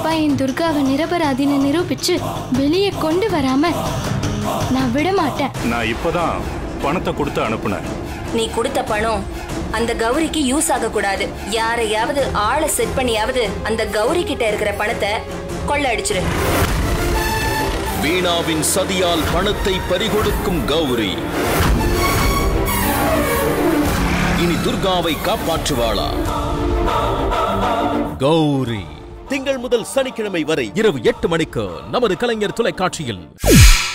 அப்பா என் துர்காவை நிரபராதின்னு நிரூபிச்சு வெளியே கொண்டு வராம நான் விட மாட்டேன் நான் இப்பதான் பணத்தை கொடுத்து அனுப்புனேன் நீ கொடுத்த பணம் அந்த கௌரிக்கு யூஸ் ஆக கூடாது யாரையாவது ஆளை செட் பண்ணியாவது அந்த கௌரி கிட்ட இருக்கிற பணத்தை கொள்ள அடிச்சிரு வீணாவின் சதியால் பணத்தை பறிகொடுக்கும் கௌரி இனி துர்காவை காப்பாற்றுவாளா கௌரி திங்கள் முதல் சனிக்கிழமை வரை இரவு எட்டு மணிக்கு நமது கலைஞர் தொலைக்காட்சியில்